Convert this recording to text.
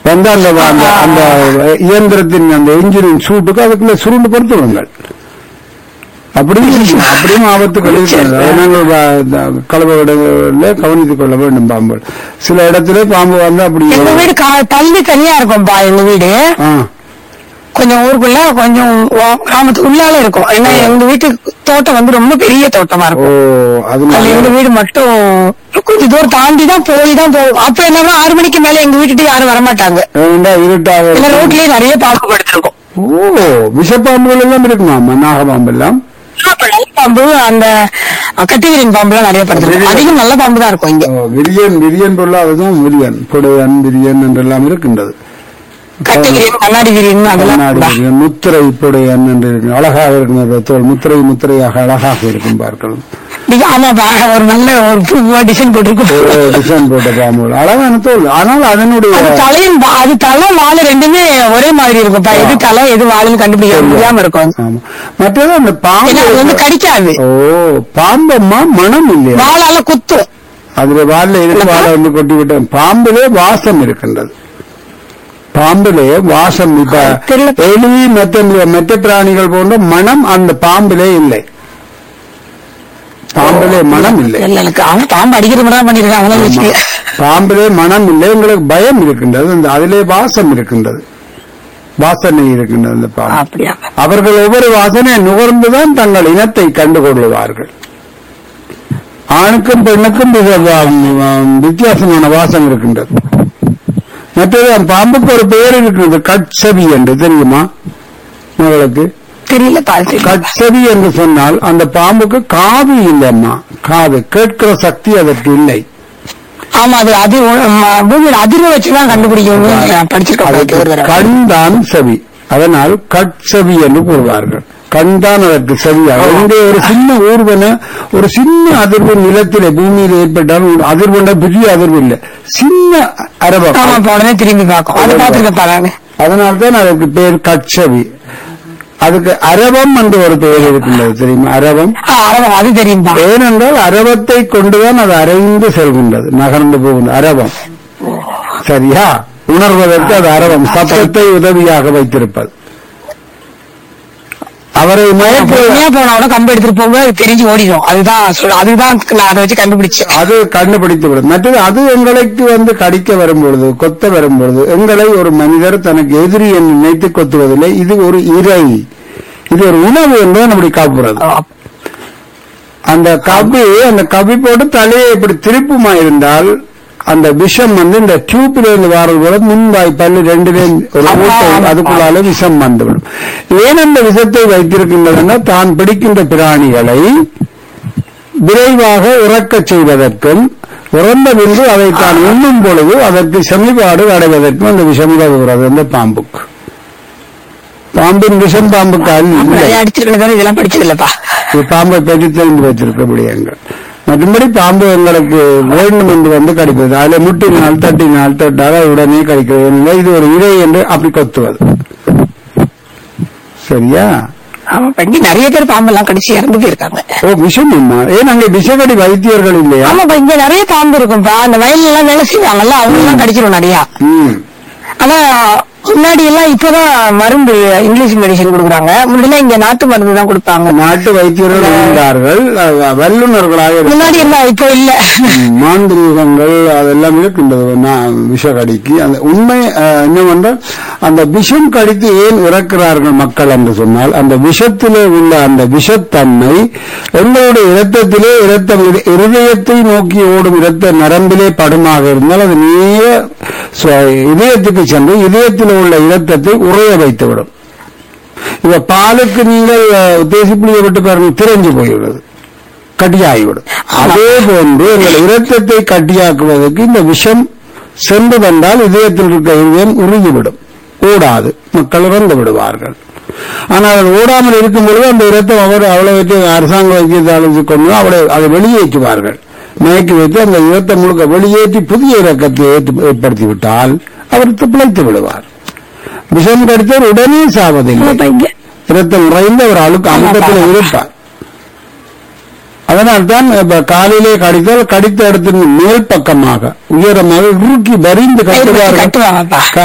வந்து அந்த அந்த அந்த இயந்திரத்தின் அந்த என்ஜினின் சூட்டுக்கு அதுக்குள்ள சுருண்டு கொடுத்து விடுங்கள் அப்படியும் இருக்கு. அப்படியும் ஆபத்துகள் இருக்கிறது அதை நாங்கள் வ- த- கலவை இடங்களில் கவனித்துக் கொள்ள வேண்டும் பாம்பு சில இடத்துல பாம்பு வந்து அப்படி எங்க வீடு கா- தள்ளி தனியா இருக்கும்பா எங்க வீடு ஆ, கொஞ்சம் ஊருக்குள்ள கொஞ்சம் வா- கிராமத்து உள்ளால இருக்கும் ஏன்னா எங்க வீட்டு தோட்டம் வந்து ரொம்ப பெரிய தோட்டமா ஓ இருக்கும் அது அதனால எங்க வீடு மட்டும் கொஞ்சம் தூரம் தாண்டி தான் போய் தான் போகும் அப்ப என்னன்னா ஆறு மணிக்கு மேல எங்க வீட்டுக்கு யாரும் வரமாட்டாங்க ஏண்டா இருட்டாக ஏன்னா இருக்கும். ரோட்லயே நிறைய பாம்பு படுத்திருக்கும் ஓ விஷப்பாம்புகள் எல்லாம் இருக்குமாமா நாகபாம்பு எல்லாம் அப்ப நல்ல பாம்பு அந்த கட்டிவீரன் பாம்பு எல்லாம் நிறைய படுத்திருக்கும் அதிகம் நல்ல பாம்பு தான் இருக்கும் இங்க ஓ, விரியன் விரியன் பொருள் அதுதான் விரியன் புடையன் விரியன் என்றெல்லாம் இருக்கின்றது கட்டிவீரன் கண்ணாடி வீரன் அதெல்லாம் கண்ணாடி உண்டா? விரியன், முத்திரை புடையன் என்று இருக்கு அழகாக இருக்கும் அந்த தோல் முத்திரை முத்திரையாக அழகாக இருக்கும் பார்க்கலாம் நீங்க ஆமாப்பா ஒரு நல்ல ஒரு பூவா டிசைன் போட்டிருக்கும் டிசைன் போட்ட பாம்புகள் அழகான தோல் ஆனால் அதனுடைய அது தலையும் வா- அது தலை வாழை ரெண்டுமே ஒரே மாதிரி இருக்கும்ப்பா எது தலை எது வாழுன்னு கண்டுபிடிக்க முடியாம இருக்கும் ஆமா மற்றது அந்த ஏன்னா அது வந்து பாம்பு கடிக்காது ஓ பாம்பம்மா மனம் இல்லையா வாழால குத்தும் அதுல வால்ல இருக்கு வாழை வந்து கொட்டி விட்டேன் பாம்பிலே வாசம் இருக்கின்றது பாம்பிலே வாசம் இப்ப தெரியல. எலி மற்ற மற்ற பிராணிகள் போன்ற மனம் அந்த பாம்பிலே இல்லை பாம்பிலே மனம் இல்லை இல்ல எனக்கு அவன் பாம்பு அடிக்கிறது மட்டும் தான் பண்ணிருக்கான் அவனால வச்சு பாம்பிலே மனம் இல்லை உங்களுக்கு பயம் இருக்கின்றது அந்த அதிலே வாசம் இருக்கின்றது வாசனை இருக்கின்றது அந்த பாம்பு அப்படியா அவர்கள் ஒவ்வொரு வாசனை நுகர்ந்துதான் தங்கள் இனத்தை கண்டுகொள்வார்கள் ஆணுக்கும் பெண்ணுக்கும் மிக வ- வித்தியாசமான வாசம் இருக்கின்றது மற்றது அந்த பாம்புக்கு ஒரு பெயர் இருக்கிறது கட்சவி என்று தெரியுமா உங்களுக்கு தெரியல பாத்து கட்சவி என்று சொன்னால் அந்த பாம்புக்கு காது இல்லைம்மா காது கேட்கிற சக்தி அதற்கு இல்லை ஆமா அது அது ம- பூமியில அதிர்வு வச்சுதான் கண்டுபிடிக்கணும் நான் படிச்சிருக்கேன் அதற்கு ஒரு தடவை. கண் தான் செவி அதனால் கட்செவி என்று கூறுவார்கள் கண் தான் அதற்கு செவியாக இங்கே ஒரு சின்ன ஊர்வன ஒரு சின்ன அதிர்வு நிலத்திலே பூமியில் ஏற்பட்டால் ஒரு அதிர்வுண்ட பெரிய அதிர்வு இல்லை சின்ன அரபம் ஆமா இப்ப உடனே திரும்பி பார்க்கும் அது பாத்துருக்கேன் பாருங்க அதனால்தான் அதற்கு பேர் கட்செவி அதுக்கு அரவம் என்று ஒரு பெயர் இருக்கின்றது தெரியுமா அரவம் அது தெரியும்பா ஏனென்றால் அரவத்தை கொண்டுதான் அது அரைந்து செல்கின்றது நகர்ந்து போகின்றது அரவம் சரியா உணர்வதற்கு அது அரவம் சத்தத்தை உதவியாக வைத்திருப்பது அவரை மயக்க பொறுமையா போனவன கம்பு எடுத்துட்டு போக அது தெரிஞ்சு ஓடிடும் அதுதான் சொல்- அதுதான் நான் அதை வச்சு கண்டுபிடிச்சேன் அது கண்டுபிடித்து விடும் மற்றது அது எங்களுக்கு வந்து கடிக்க வரும்பொழுது கொத்த வரும்பொழுது எங்களை ஒரு மனிதர் தனக்கு எதிரி என்று நினைத்து கொத்துவதில்லை இது ஒரு இறை இது ஒரு உணவு என்று நம்முடைய காப்புறது அந்த கவி அந்த கவி போட்டு தலையை இப்படி திருப்புமா இருந்தால் அந்த விஷம் வந்து இந்த டியூப்ல இருந்து வாரது போல முன்பாய் பல்லு ரெண்டுல ஒரு ஆமா, ஊட்டை ஆமா. அதுக்குள்ளால விஷம் வந்துவிடும் ஏன் அந்த விஷத்தை வைத்திருக்கின்றதுன்னா தான் பிடிக்கின்ற பிராணிகளை விரைவாக இறக்கச் செய்வதற்கும் இறந்த பின்பு அதை தான் உண்ணும் பொழுது அதற்கு செமிபாடு அடைவதற்கும் அந்த விஷம் உதவுகிறது அந்த பாம்புக்கு பாம்பின் விஷம் பாம்புக்கு அல்ல நிறைய அடிச்சிருக்கணும் இதெல்லாம் படிச்சது இல்லப்பா இது பாம்பை பற்றி தெரிந்து வைத்திருக்க விடயங்கள் மற்றபடி பாம்பு எங்களுக்கு வேண்டும் என்று வந்து கடிப்பது அதில் முட்டினால் தட்டினால் தொட்டால் அது உடனே கடிக்கிறது இல்லை இது ஒரு இறை என்று அப்படி கொத்துவது சரியா ஆமா பண்ணி நிறைய பேர் பாம்பெல்லாம் கடிச்சு இறந்து போயிருக்காங்க ஓ விஷம் என்ன ஏன் அங்கே விஷகடி வைத்தியர்கள் இல்லையா ஆமாப்பா இங்க நிறைய பாம்பு இருக்கும்பா அந்த வயல்ல எல்லாம் வேலை செய்வாங்கல்ல அவங்க எல்லாம் கடிச்சிரும் நிறைய ம் ஆனா முன்னாடி எல்லாம் இப்பதான் மருந்து இங்கிலீஷ் மெடிசன் கொடுக்குறாங்க முன்னாடி இங்க நாட்டு மருந்து தான் கொடுப்பாங்க நாட்டு வைத்தியர்கள் இருந்தார்கள் அஹ், வல்லுநர்களாக இருந்தார்கள். முன்னாடி இருந்தா இப்போ இல்ல ம், மாந்திரீகங்கள் அதெல்லாம் இருக்கின்றது நா- விஷக்கடிக்கு அந்த உண்மை அஹ், என்னவென்றால் அந்த விஷம் கடித்து ஏன் இறக்கிறார்கள் மக்கள் என்று சொன்னால் அந்த விஷத்திலே உள்ள அந்த விஷத்தன்மை எங்களுடைய இரத்தத்திலே இரத்தம் இரு- இருதயத்தை நோக்கி ஓடும் இரத்த நரம்பிலே படுமாக இருந்தால் அது நேர சு- இதயத்துக்கு சென்று இதயத்தில் உள்ள இரத்தத்தை உறைய வைத்துவிடும் இப்ப பாலுக்கு நீங்கள் அஹ், தேசிப்புளியை விட்டு பாருங்க திரைஞ்சு போய்விடுது கட்டியாகிவிடும் அதே போன்று எங்கள் இரத்தத்தை கட்டியாக்குவதற்கு இந்த விஷம் சென்று வந்தால் இதயத்தில் இருக்க இதயம் உருகிவிடும் ஓடாது மக்கள் இறந்து விடுவார்கள் ஆனால் அது ஓடாமல் இருக்கும் பொழுது அந்த இரத்தம் அவர் அவ்வளவு அரசாங்க வைத்தியத்தை அழைத்து கொண்டு அவளை அதை வெளியேற்றுவார்கள் மயக்கி வைத்து அந்த இரத்தம் முழுக்க வெளியேற்றி புதிய இறக்கத்தை ஏற்ப- ஏற்படுத்தி விட்டால் அவர் பிழைத்து விடுவார் விஷம் கடித்தவர் உடனே சாவதில்லை ஆமாப்பா, இங்க இரத்தம் நிறைந்த ஒரு அழுக்கு அமுக்கத்தில் இருப்பார் அதனால்தான் இப்ப காலிலே கடித்தால் கடித்த இடத்தின் மேல் பக்கமாக உயரமாக இறுக்கி வரிந்து கட்டுவார்கள் கட்டுவாங்கப்பா